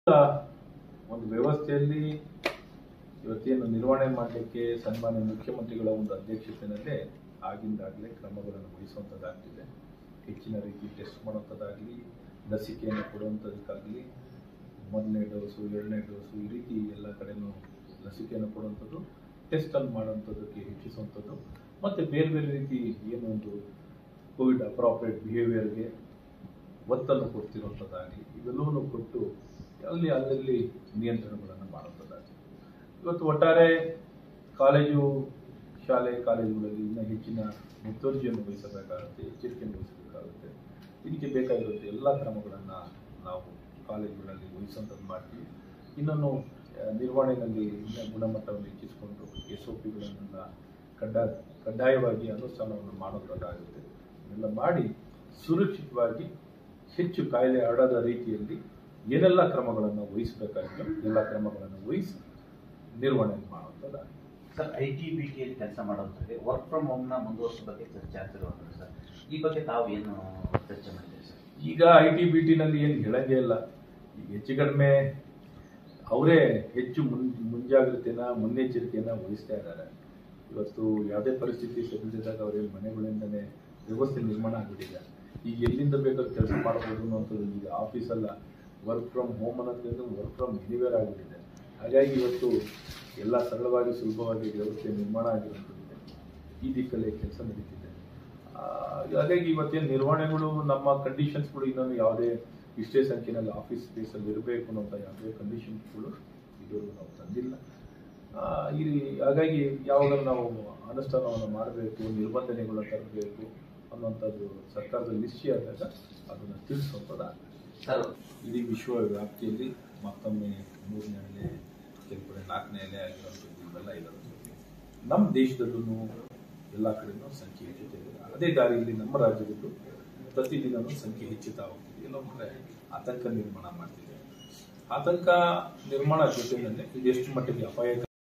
ಒಂದು ವ್ಯವಸ್ಥೆಯಲ್ಲಿ ಇವತ್ತೇನು ನಿರ್ವಹಣೆ ಮಾಡಲಿಕ್ಕೆ ಸನ್ಮಾನ್ಯ ಮುಖ್ಯಮಂತ್ರಿಗಳ ಒಂದು ಅಧ್ಯಕ್ಷತೆಯಲ್ಲೇ ಆಗಿಂದಾಗಲೇ ಕ್ರಮಗಳನ್ನು ವಹಿಸುವಂಥದ್ದಾಗ್ತಿದೆ ಹೆಚ್ಚಿನ ರೀತಿ ಟೆಸ್ಟ್ ಮಾಡುವಂಥದ್ದಾಗಲಿ ಲಸಿಕೆಯನ್ನು ಕೊಡುವಂಥದ್ದಕ್ಕಾಗಲಿ ಮೊದಲನೇ ಡೋಸು ಎರಡನೇ ಡೋಸು ಈ ರೀತಿ ಎಲ್ಲ ಕಡೆನೂ ಲಸಿಕೆಯನ್ನು ಕೊಡುವಂಥದ್ದು ಟೆಸ್ಟನ್ನು ಮಾಡುವಂಥದ್ದಕ್ಕೆ ಹೆಚ್ಚಿಸುವಂಥದ್ದು ಮತ್ತು ಬೇರೆ ಬೇರೆ ರೀತಿ ಏನು ಒಂದು ಕೋವಿಡ್ ಅಪ್ರಾಪ್ರಿಯೇಟ್ ಬಿಹೇವಿಯರ್ಗೆ ಒತ್ತನ್ನು ಕೊಡ್ತಿರುವಂಥದ್ದಾಗಲಿ ಇವೆಲ್ಲವನ್ನು ಕೊಟ್ಟು ಅಲ್ಲಿ ಅಲ್ಲಲ್ಲಿ ನಿಯಂತ್ರಣಗಳನ್ನು ಮಾಡುವಂಥದ್ದಾಗಲಿ ಇವತ್ತು ಒಟ್ಟಾರೆ ಕಾಲೇಜು ಶಾಲೆ ಕಾಲೇಜುಗಳಲ್ಲಿ ಇನ್ನೂ ಹೆಚ್ಚಿನ ಮುತುವರ್ಜಿಯನ್ನು ವಹಿಸಬೇಕಾಗುತ್ತೆ ಎಚ್ಚರಿಕೆಯನ್ನು ವಹಿಸಬೇಕಾಗುತ್ತೆ ಇದಕ್ಕೆ ಬೇಕಾಗಿರುವಂಥ ಎಲ್ಲ ಕ್ರಮಗಳನ್ನು ನಾವು ಕಾಲೇಜುಗಳಲ್ಲಿ ವಹಿಸುವಂಥದ್ದು ಮಾಡ್ತೀವಿ ಇನ್ನೊಂದು ಆ, ನಿರ್ವಹಣೆಯಲ್ಲಿ ಇನ್ನೂ ಗುಣಮಟ್ಟವನ್ನು ಹೆಚ್ಚಿಸಿಕೊಂಡು ಎಸ್ ಒ ಪಿಗಳನ್ನು ಕಡ್ಡಾಯ ಕಡ್ಡಾಯವಾಗಿ ಅನುಷ್ಠಾನವನ್ನು ಮಾಡುವಂಥದ್ದಾಗುತ್ತೆ ಇದೆಲ್ಲ ಮಾಡಿ ಸುರಕ್ಷಿತವಾಗಿ ಹೆಚ್ಚು ಕಾಯಿಲೆ ಹರಡದ ರೀತಿಯಲ್ಲಿ ಏನೆಲ್ಲ ಕ್ರಮಗಳನ್ನು ವಹಿಸಬೇಕಾಗಿದೆಯೋ ಎಲ್ಲ ಕ್ರಮಗಳನ್ನು ವಹಿಸಿ ನಿರ್ವಹಣೆ ಮಾಡುವಂಥದ್ದಾಗಿದೆ ಸರ್ ಐ ಟಿ ಬಿ ಟಿಯಲ್ಲಿ ಕೆಲಸ ಮಾಡೋಂಥದ್ದು ವರ್ಕ್ ಫ್ರಮ್ ಹೋಮ್ನ ಮುಂದುವರಿಸೋ ಬಗ್ಗೆ ಚರ್ಚೆ ಆಗ್ತಿರುವಂಥದ್ದು ಸರ್ ಈ ಬಗ್ಗೆ ತಾವು ಏನು ಚರ್ಚೆ ಮಾಡಿದ್ದೀರಿ ಸರ್ ಈಗ ಐ ಟಿ ಬಿ ಟಿನಲ್ಲಿ ಏನು ಹೇಳಂಗೇ ಇಲ್ಲ ಈಗ ಹೆಚ್ಚು ಕಡಿಮೆ ಅವರೇ ಹೆಚ್ಚು ಮುನ್ ಮುಂಜಾಗ್ರತೆನ ಮುನ್ನೆಚ್ಚರಿಕೆಯನ್ನು ವಹಿಸ್ತಾ ಇದ್ದಾರೆ ಇವತ್ತು ಯಾವುದೇ ಪರಿಸ್ಥಿತಿ ಸೆದ್ದಿದಾಗ ಅವ್ರೇನು ಮನೆಗಳಿಂದನೇ ವ್ಯವಸ್ಥೆ ನಿರ್ಮಾಣ ಆಗಿಬಿಟ್ಟಿದೆ ಈಗ ಎಲ್ಲಿಂದ ಬೇಕಾದ್ರೂ ಕೆಲಸ ಮಾಡ್ಬೋದು ಅನ್ನೋಂಥದ್ದು ಈಗ ಆಫೀಸಲ್ಲ ವರ್ಕ್ ಫ್ರಮ್ ಹೋಮ್ ಅನ್ನೋದ್ರಿಂದ ವರ್ಕ್ ಫ್ರಮ್ ಎನಿವೇರ್ ಆಗಿಬಿಟ್ಟಿದೆ ಹಾಗಾಗಿ ಇವತ್ತು ಎಲ್ಲ ಸರಳವಾಗಿ ಸುಲಭವಾಗಿ ವ್ಯವಸ್ಥೆ ನಿರ್ಮಾಣ ಆಗಿರುವಂಥದ್ದಿದೆ ಈ ದಿಕ್ಕಲ್ಲಿ ಕೆಲಸ ನಡೀತಿದೆ ಆ, ಹಾಗಾಗಿ ಇವತ್ತೇನು ನಿರ್ವಹಣೆಗಳು ನಮ್ಮ ಕಂಡೀಷನ್ಸ್ಗಳು ಇನ್ನೊಂದು ಯಾವುದೇ ಇಷ್ಟೇ ಸಂಖ್ಯೆನಲ್ಲಿ ಆಫೀಸ್ ಸ್ಪೇಸಲ್ಲಿ ಇರಬೇಕು ಅನ್ನೋಂಥ ಯಾವುದೇ ಕಂಡೀಷನ್ಸ್ಗಳು ಇದುವರೆಗೂ ನಾವು ತಂದಿಲ್ಲ ಆ, ಈ ಹಾಗಾಗಿ ಯಾವಾಗ ನಾವು ಅನುಷ್ಠಾನವನ್ನು ಮಾಡಬೇಕು ನಿರ್ಬಂಧನೆಗಳನ್ನ ತರಬೇಕು ಅನ್ನುವಂಥದ್ದು ಸರ್ಕಾರದ ನಿಶ್ಚಯ ಆದಾಗ ಅದನ್ನು ತಿಳಿಸುವಂಥದ್ದಾಗುತ್ತೆ ಸರ್ ಇಡೀ ವಿಶ್ವ ವ್ಯಾಪ್ತಿಯಲ್ಲಿ ಮತ್ತೊಮ್ಮೆ ಮೂರನೇ ಅಲೆ ಕೆಲವು ಕಡೆ ನಾಲ್ಕನೇ ಅಲೆ ಆಗಿರುವಂಥದ್ದು ಇವೆಲ್ಲ ಇರೋದು ನಮ್ಮ ದೇಶದಲ್ಲೂ ಎಲ್ಲ ಕಡೆನೂ ಸಂಖ್ಯೆ ಹೆಚ್ಚುತ್ತಿದೆ ಅದೇ ದಾರಿಯಲ್ಲಿ ನಮ್ಮ ರಾಜ್ಯದಲ್ಲೂ ಪ್ರತಿದಿನವೂ ಸಂಖ್ಯೆ ಹೆಚ್ಚುತ್ತಾ ಹೋಗ್ತಿದೆ ಎಲ್ಲೋ ಕಡೆ ಆತಂಕ ನಿರ್ಮಾಣ ಮಾಡ್ತಿದೆ ಆತಂಕ ನಿರ್ಮಾಣ ಜೊತೆಯಲ್ಲಿ ಇದು ಎಷ್ಟು ಮಟ್ಟಿಗೆ ಅಪಾಯ